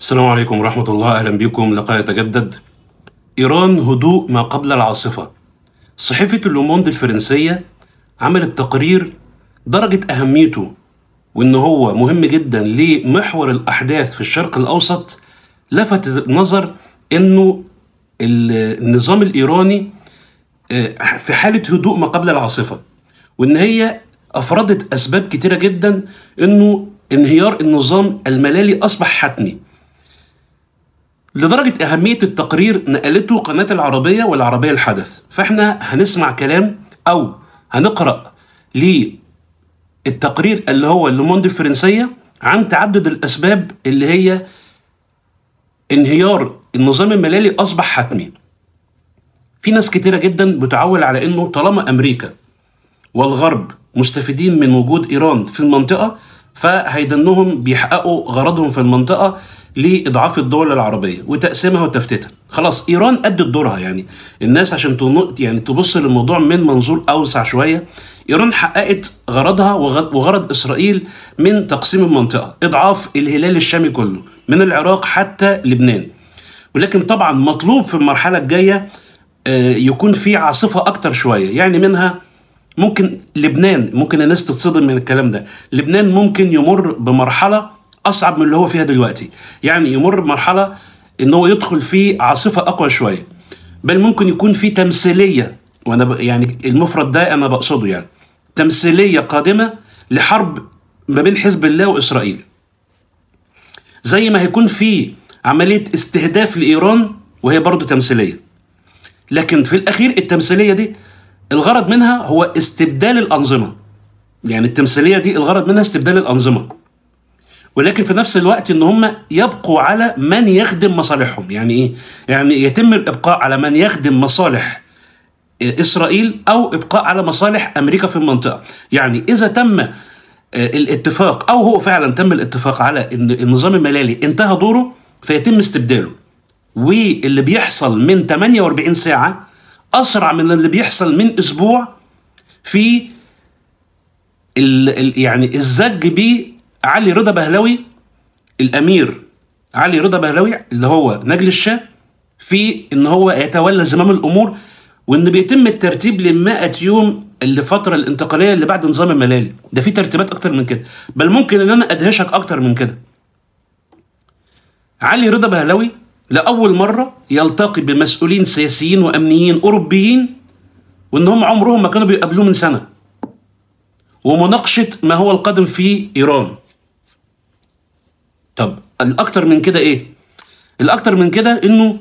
السلام عليكم ورحمة الله أهلا بكم لقاء يتجدد إيران هدوء ما قبل العاصفة صحيفة اللوموند الفرنسية عملت تقرير درجة أهميته وإن هو مهم جدا لمحور الأحداث في الشرق الأوسط لفت النظر إنه النظام الإيراني آه، في حالة هدوء ما قبل العاصفة وإن هي أفردت أسباب كتيرة جدا إنه انهيار النظام الملالي أصبح حتمي لدرجة أهمية التقرير نقلته قناة العربية والعربية الحدث فإحنا هنسمع كلام أو هنقرأ للتقرير اللي هو اللوموند الفرنسية عن تعدد الأسباب اللي هي انهيار النظام الملالي أصبح حتمي في ناس كتيرة جدا بتعول على إنه طالما أمريكا والغرب مستفيدين من وجود إيران في المنطقة فهيدنهم بيحققوا غرضهم في المنطقة لإضعاف الدول العربية وتقسيمها وتفتيتها خلاص إيران أدت دورها يعني الناس عشان تنق يعني تبص للموضوع من منظور أوسع شوية إيران حققت غرضها وغ- وغرض إسرائيل من تقسيم المنطقة إضعاف الهلال الشامي كله من العراق حتى لبنان ولكن طبعا مطلوب في المرحلة الجاية آه، يكون في عاصفة أكتر شوية يعني منها ممكن لبنان ممكن الناس تتصدم من الكلام ده لبنان ممكن يمر بمرحلة أصعب من اللي هو فيها دلوقتي يعني يمر بمرحلة إن هو يدخل في عاصفة أقوى شوية بل ممكن يكون في تمثيلية وأنا ب... يعني المفرد ده أنا بقصده يعني تمثيلية قادمة لحرب ما بين حزب الله وإسرائيل زي ما هيكون في عملية استهداف لإيران وهي برضو تمثيلية لكن في الأخير التمثيلية دي الغرض منها هو استبدال الأنظمة يعني التمثيلية دي الغرض منها استبدال الأنظمة ولكن في نفس الوقت ان هم يبقوا على من يخدم مصالحهم يعني ايه يعني يتم الابقاء على من يخدم مصالح اسرائيل او ابقاء على مصالح امريكا في المنطقه يعني اذا تم آه، الاتفاق او هو فعلا تم الاتفاق على ان النظام الملالي انتهى دوره فيتم استبداله واللي بيحصل من 48 ساعه اسرع من اللي بيحصل من اسبوع في ال ال يعني الزج بيه علي رضا بهلوي الامير علي رضا بهلوي اللي هو نجل الشاه في ان هو يتولى زمام الامور وان بيتم الترتيب ل 100 يوم الفتره الانتقاليه اللي بعد نظام الملالي ده في ترتيبات اكتر من كده بل ممكن ان انا ادهشك اكتر من كده علي رضا بهلوي لاول مره يلتقي بمسؤولين سياسيين وامنيين اوروبيين وان هم عمرهم ما كانوا بيقابلوه من سنه ومناقشه ما هو القادم في ايران طب الاكتر من كده ايه الاكتر من كده انه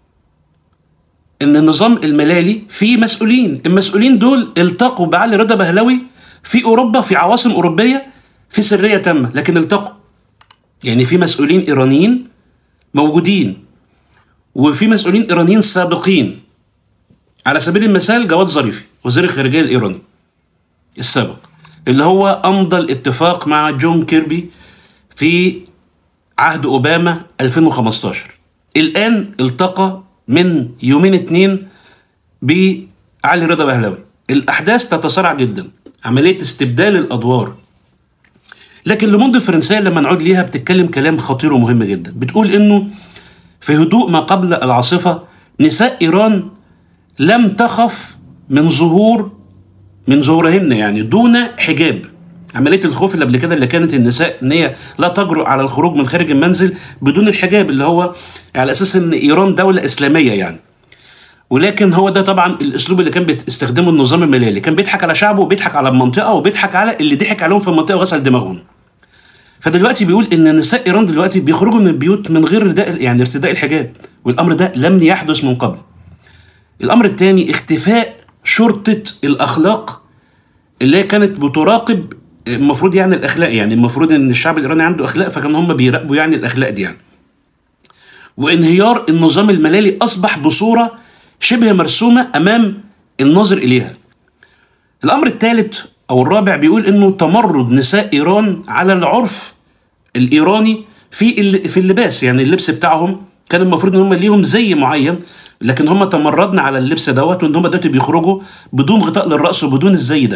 ان النظام الملالي فيه مسؤولين المسؤولين دول التقوا بعلي رضا بهلوي في اوروبا في عواصم اوروبيه في سريه تامه لكن التقوا يعني في مسؤولين ايرانيين موجودين وفي مسؤولين ايرانيين سابقين على سبيل المثال جواد ظريفي وزير الخارجيه الايراني السابق اللي هو امضى الاتفاق مع جون كيربي في عهد اوباما 2015 الان التقى من يومين اتنين بعلي رضا بهلوي الاحداث تتسارع جدا عمليه استبدال الادوار لكن لموند الفرنسيه لما نعود ليها بتتكلم كلام خطير ومهم جدا بتقول انه في هدوء ما قبل العاصفه نساء ايران لم تخف من ظهور من ظهورهن يعني دون حجاب عمليه الخوف اللي قبل كده اللي كانت النساء ان هي لا تجرؤ على الخروج من خارج المنزل بدون الحجاب اللي هو على اساس ان ايران دوله اسلاميه يعني ولكن هو ده طبعا الاسلوب اللي كان بيستخدمه النظام الملالي كان بيضحك على شعبه وبيضحك على المنطقه وبيضحك على اللي ضحك عليهم في المنطقه وغسل دماغهم فدلوقتي بيقول ان نساء ايران دلوقتي بيخرجوا من البيوت من غير رداء يعني ارتداء الحجاب والامر ده لم يحدث من قبل الامر الثاني اختفاء شرطه الاخلاق اللي هي كانت بتراقب المفروض يعني الاخلاق يعني المفروض ان الشعب الايراني عنده اخلاق فكانوا هم بيراقبوا يعني الاخلاق دي يعني وانهيار النظام الملالي اصبح بصوره شبه مرسومه امام الناظر اليها الامر الثالث او الرابع بيقول انه تمرد نساء ايران على العرف الايراني في الل- في اللباس يعني اللبس بتاعهم كان المفروض ان هم ليهم زي معين لكن هم تمردنا على اللبس دوت وان هم دلوقتي بيخرجوا بدون غطاء للراس وبدون الزي ده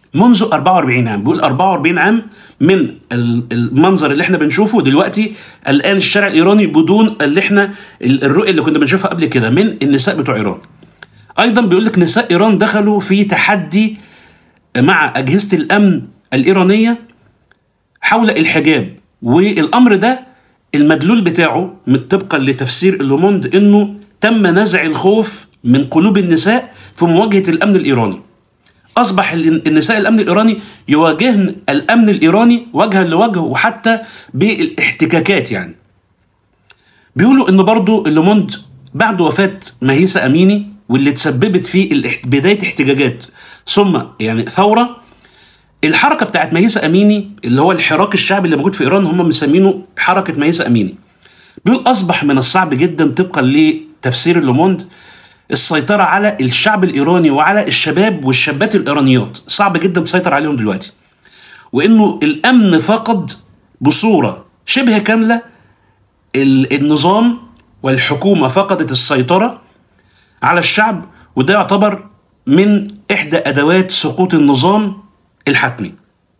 منذ 44 عام بيقول 44 عام من ال- المنظر اللي احنا بنشوفه دلوقتي الان الشارع الايراني بدون اللي احنا ال- الرؤيه اللي كنا بنشوفها قبل كده من النساء بتوع ايران ايضا بيقول لك نساء ايران دخلوا في تحدي مع اجهزه الامن الايرانيه حول الحجاب والامر ده المدلول بتاعه من طبقا لتفسير اللوموند انه تم نزع الخوف من قلوب النساء في مواجهه الامن الايراني اصبح ال- النساء الامن الايراني يواجهن الامن الايراني وجها لوجه وحتى بالاحتكاكات يعني بيقولوا ان برضو اللوموند بعد وفاه مهيسه اميني واللي تسببت في الاحت- بدايه احتجاجات ثم يعني ثوره الحركه بتاعت مهيسه اميني اللي هو الحراك الشعبي اللي موجود في ايران هم مسمينه حركه مهيسه اميني بيقول اصبح من الصعب جدا طبقا لتفسير اللوموند السيطره على الشعب الايراني وعلى الشباب والشابات الايرانيات صعب جدا تسيطر عليهم دلوقتي وانه الامن فقد بصوره شبه كامله ال- النظام والحكومه فقدت السيطره على الشعب وده يعتبر من احدى ادوات سقوط النظام الحتمي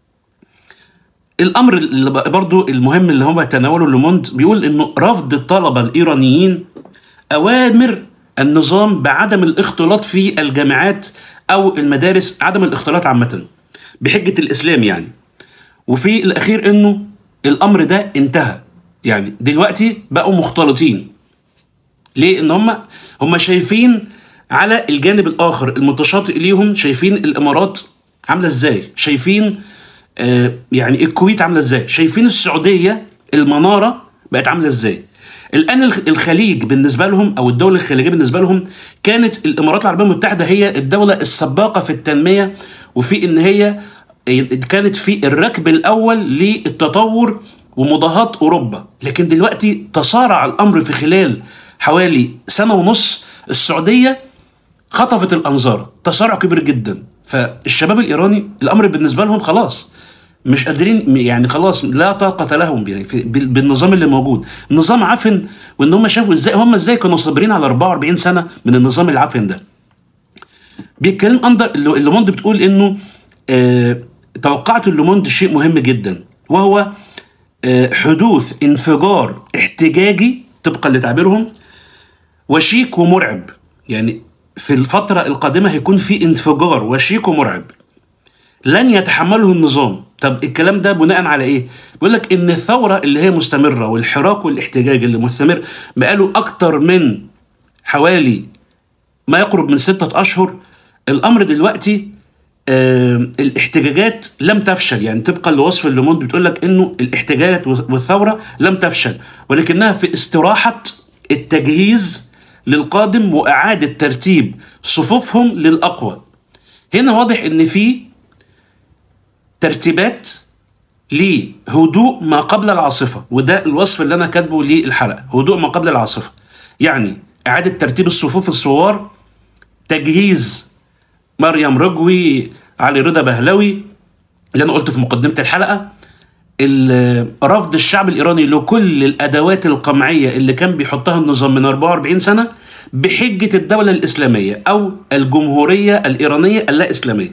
الامر اللي ب- برضو المهم اللي هو تناوله لوموند بيقول انه رفض الطلبه الايرانيين اوامر النظام بعدم الاختلاط في الجامعات او المدارس عدم الاختلاط عامه بحجه الاسلام يعني وفي الاخير انه الامر ده انتهى يعني دلوقتي بقوا مختلطين ليه ان هم هم شايفين على الجانب الاخر المتشاطئ ليهم شايفين الامارات عامله ازاي شايفين آه يعني الكويت عامله ازاي شايفين السعوديه المناره بقت عامله ازاي الان الخ- الخليج بالنسبه لهم او الدول الخليجيه بالنسبه لهم كانت الامارات العربيه المتحده هي الدوله السباقه في التنميه وفي ان هي كانت في الركب الاول للتطور ومضاهاه اوروبا لكن دلوقتي تصارع الامر في خلال حوالي سنه ونص السعوديه خطفت الانظار تسارع كبير جدا فالشباب الايراني الامر بالنسبه لهم خلاص مش قادرين يعني خلاص لا طاقه لهم يعني في- بال- بالنظام اللي موجود النظام عفن وان هم شافوا ازاي هم ازاي كانوا صابرين على 44 سنه من النظام العفن ده بيتكلم اندر اللوموند بتقول انه آه توقعت اللوموند شيء مهم جدا وهو آه حدوث انفجار احتجاجي طبقا لتعبيرهم وشيك ومرعب يعني في الفترة القادمة هيكون في انفجار وشيك ومرعب لن يتحمله النظام طب الكلام ده بناء على ايه بيقول لك ان الثورة اللي هي مستمرة والحراك والاحتجاج اللي مستمر بقاله اكتر من حوالي ما يقرب من ستة اشهر الامر دلوقتي آه الاحتجاجات لم تفشل يعني طبقا لوصف اللوموند بتقول لك انه الاحتجاجات والثوره لم تفشل ولكنها في استراحه التجهيز للقادم واعاده ترتيب صفوفهم للاقوى هنا واضح ان في ترتيبات لهدوء ما قبل العاصفه وده الوصف اللي انا كاتبه للحلقه هدوء ما قبل العاصفه يعني اعاده ترتيب الصفوف الثوار تجهيز مريم رجوي علي رضا بهلوي اللي انا قلته في مقدمه الحلقه ال- رفض الشعب الايراني لكل الادوات القمعيه اللي كان بيحطها النظام من 44 سنه بحجه الدوله الاسلاميه او الجمهوريه الايرانيه اللا اسلاميه.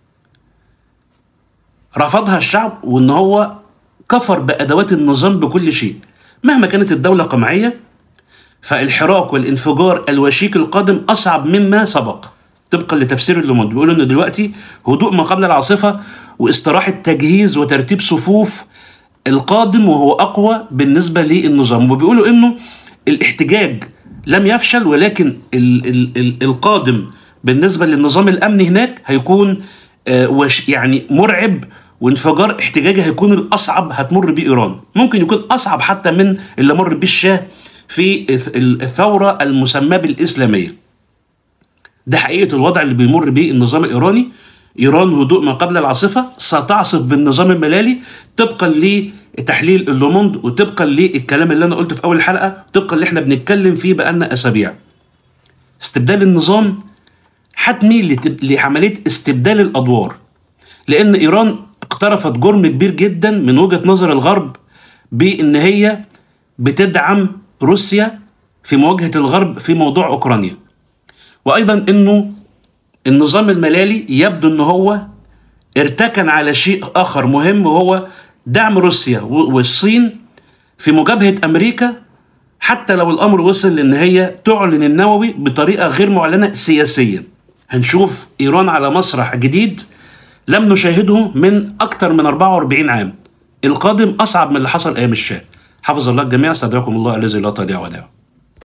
رفضها الشعب وان هو كفر بادوات النظام بكل شيء مهما كانت الدوله قمعيه فالحراك والانفجار الوشيك القادم اصعب مما سبق طبقا لتفسير اللوموند بيقولوا ان دلوقتي هدوء ما قبل العاصفه واستراحه تجهيز وترتيب صفوف القادم وهو اقوى بالنسبه للنظام وبيقولوا انه الاحتجاج لم يفشل ولكن ال ال ال القادم بالنسبه للنظام الامني هناك هيكون آه وش يعني مرعب وانفجار احتجاجي هيكون الاصعب هتمر بيه ايران ممكن يكون اصعب حتى من اللي مر بيه الشاه في الثوره المسماه بالاسلاميه ده حقيقه الوضع اللي بيمر بيه النظام الايراني ايران هدوء ما قبل العاصفه ستعصف بالنظام الملالي طبقا لتحليل اللوموند وطبقا للكلام اللي انا قلته في اول الحلقه طبقا اللي احنا بنتكلم فيه بقالنا اسابيع استبدال النظام حتمي لتب... لعمليه استبدال الادوار لان ايران اقترفت جرم كبير جدا من وجهه نظر الغرب بان هي بتدعم روسيا في مواجهه الغرب في موضوع اوكرانيا وايضا انه النظام الملالي يبدو ان هو ارتكن على شيء آخر مهم وهو دعم روسيا والصين في مجابهة أمريكا حتى لو الأمر وصل لأن هي تعلن النووي بطريقة غير معلنة سياسيا هنشوف إيران على مسرح جديد لم نشاهده من أكثر من 44 عام القادم أصعب من اللي حصل أيام الشاه حفظ الله الجميع استودعكم الله الذي لا تضيع ودائعه